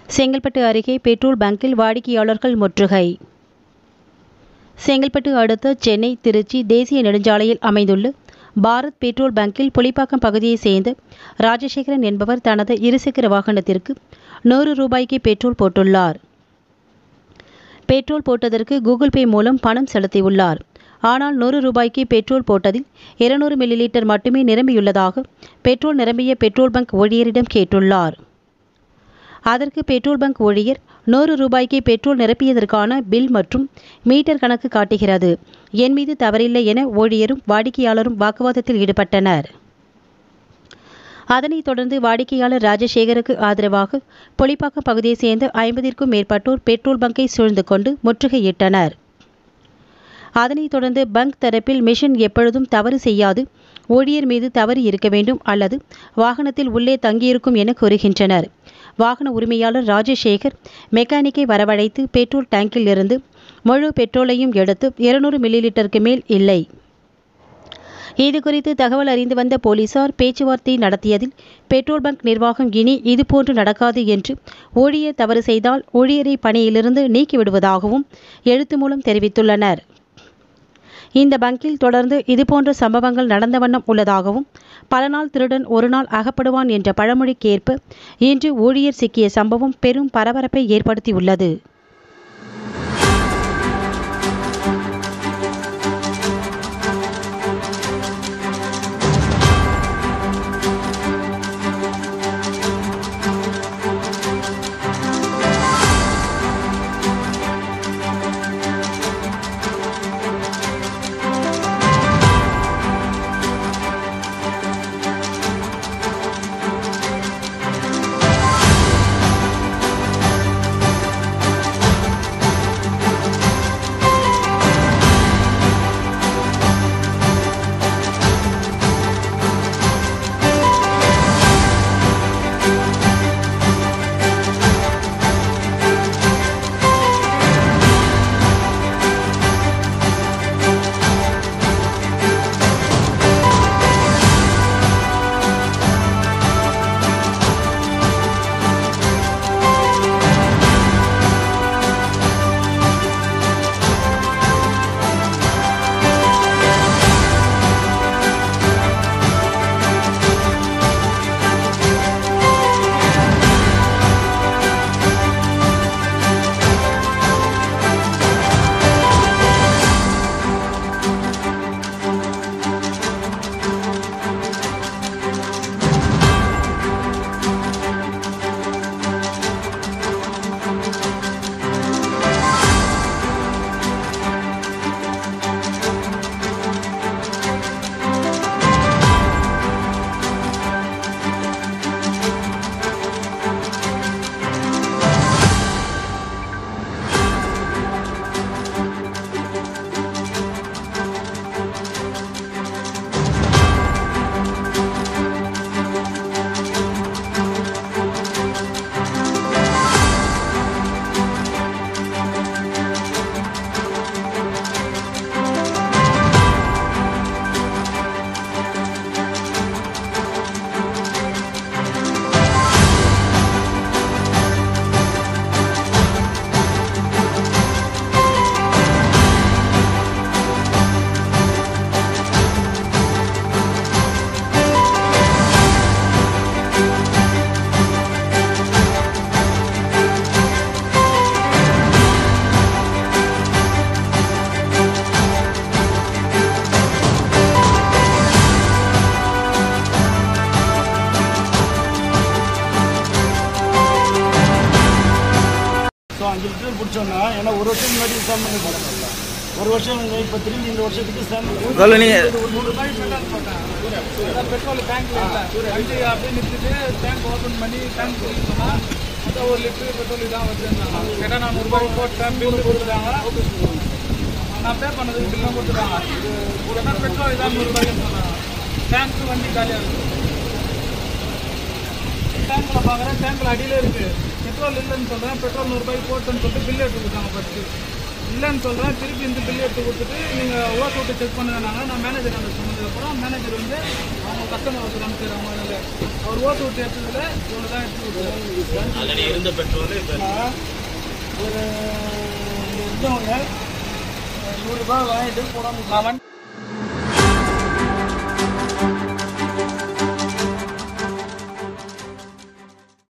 செங்கல்பட்டு அருகே பெட்ரோல் பங்கில் வாடிக்கையாளர்கள் முற்றுகை செங்கல்பட்டு அடுத்த சென்னை திருச்சி தேசிய நெடுஞ்சாலையில் அமைந்துள்ள பாரத் பெட்ரோல் பங்கில் புலிப்பாக்கம் பகுதியைச் சேர்ந்த ராஜசேகரன் என்பவர் தனது இருசக்கர வாகனத்திற்கு நூறு ரூபாய்க்கு பெட்ரோல் போட்டுள்ளார் பெட்ரோல் போட்டதற்கு கூகுள் பே மூலம் பணம் செலுத்தியுள்ளார் ஆனால் நூறு ரூபாய்க்கு பெட்ரோல் போட்டதில் இருநூறு மில்லி லிட்டர் மட்டுமே நிரம்பியுள்ளதாக பெட்ரோல் நிரம்பிய பெட்ரோல் பங்க் ஊழியரிடம் கேட்டுள்ளார் அதற்கு பெட்ரோல் பங்க் ஊழியர் நூறு ரூபாய்க்கு பெட்ரோல் நிரப்பியதற்கான பில் மற்றும் மீட்டர் கணக்கு காட்டுகிறது என் மீது தவறில்லை என ஊழியரும் வாடிக்கையாளரும் வாக்குவாதத்தில் ஈடுபட்டனர் அதனைத் தொடர்ந்து வாடிக்கையாளர் ராஜசேகருக்கு ஆதரவாக பொலிப்பாக்கம் பகுதியைச் சேர்ந்த ஐம்பதிற்கும் மேற்பட்டோர் பெட்ரோல் பங்கை சூழ்ந்து கொண்டு முற்றுகையிட்டனர் அதனைத் தொடர்ந்து பங்க் தரப்பில் மிஷின் எப்பொழுதும் தவறு செய்யாது ஊழியர் மீது தவறு இருக்க வேண்டும் அல்லது வாகனத்தில் உள்ளே தங்கியிருக்கும் என கூறுகின்றனர் வாகன உரிமையாளர் ராஜசேகர் மெக்கானிக்கை வரவழைத்து பெட்ரோல் டேங்கில் இருந்து முழு பெட்ரோலையும் எடுத்து இருநூறு மில்லி லிட்டருக்கு மேல் இல்லை இது குறித்து தகவல் அறிந்து வந்த போலீசார் பேச்சுவார்த்தை நடத்தியதில் பெட்ரோல் பங்க் நிர்வாகம் இனி இதுபோன்று நடக்காது என்று ஊழியர் தவறு செய்தால் ஊழியரை பணியிலிருந்து நீக்கிவிடுவதாகவும் எழுத்து மூலம் தெரிவித்துள்ளனர் இந்த பங்கில் தொடர்ந்து இதுபோன்ற சம்பவங்கள் நடந்த வண்ணம் உள்ளதாகவும் பல நாள் திருடன் ஒரு நாள் அகப்படுவான் என்ற பழமொழிக்கேற்ப இன்று ஊழியர் சிக்கிய சம்பவம் பெரும் பரபரப்பை ஏற்படுத்தியுள்ளது ஸோ அஞ்சு லிட்டர் பிடிச்சோன்னா ஏன்னா ஒரு வருஷம் முன்னாடி ஸ்டாண்ட் பண்ணி போட்டாங்க ஒரு வருஷம் இப்போ திரும்பி இந்த வருஷத்துக்கு ஸ்டாண்ட் பண்ணி சொல்ல நீங்க ஒரு நூறு ரூபாய்க்கு பெட்ரோல் போட்டேன் அதான் பெட்ரோல் டேங்க்ல இல்லை வண்டி அப்படியே நிறுத்திட்டு டேங்க் ஓப்பன் பண்ணி டேங்க் போட்டுனா அதான் ஒரு லிட்டர் பெட்ரோல் இதான் வச்சுருந்தாங்க கேட்டால் நான் நூறுரூபாய் போட்டேன் பில்லு கொடுத்துட்டாங்க நான் பே பண்ணதுக்கு பில்லும் கொடுத்துட்டாங்க இது கேட்டால் பெட்ரோல் இதான் நூறுரூபாய்க்கு சொன்னாங்க டேங்க் வண்டி காலியாக இருக்குது டேங்க்ல பார்க்குறேன் டேங்க்ல அடியில இருக்கு பெட்ரோல் இல்லைன்னு சொல்றேன் பெட்ரோல் நூறுபாய்க்கு போட்டுன்னு சொல்லிட்டு பில் எடுத்து கொடுத்தாங்க ஃபர்ஸ்ட் இல்லைன்னு சொல்கிறேன் திருப்பி இந்த பில் எடுத்து கொடுத்துட்டு நீங்கள் ஓட்டு விட்டு செக் பண்ணுங்கன்னாங்க நான் மேனேஜர் அந்த சொன்னதுக்கப்புறம் மேனேஜர் வந்து அவங்க கஸ்டமர் வந்து அனுப்பிச்சிடுறாங்க அதில் அவர் ஓட்டு விட்டு எடுத்ததில் இவ்வளோ தான் எடுத்து கொடுத்தாரு ஆல்ரெடி இருந்த பெட்ரோல் இப்போ ஒரு இருந்தவங்க நூறுரூபா வாங்கிட்டு போடாமல் நான் வந்து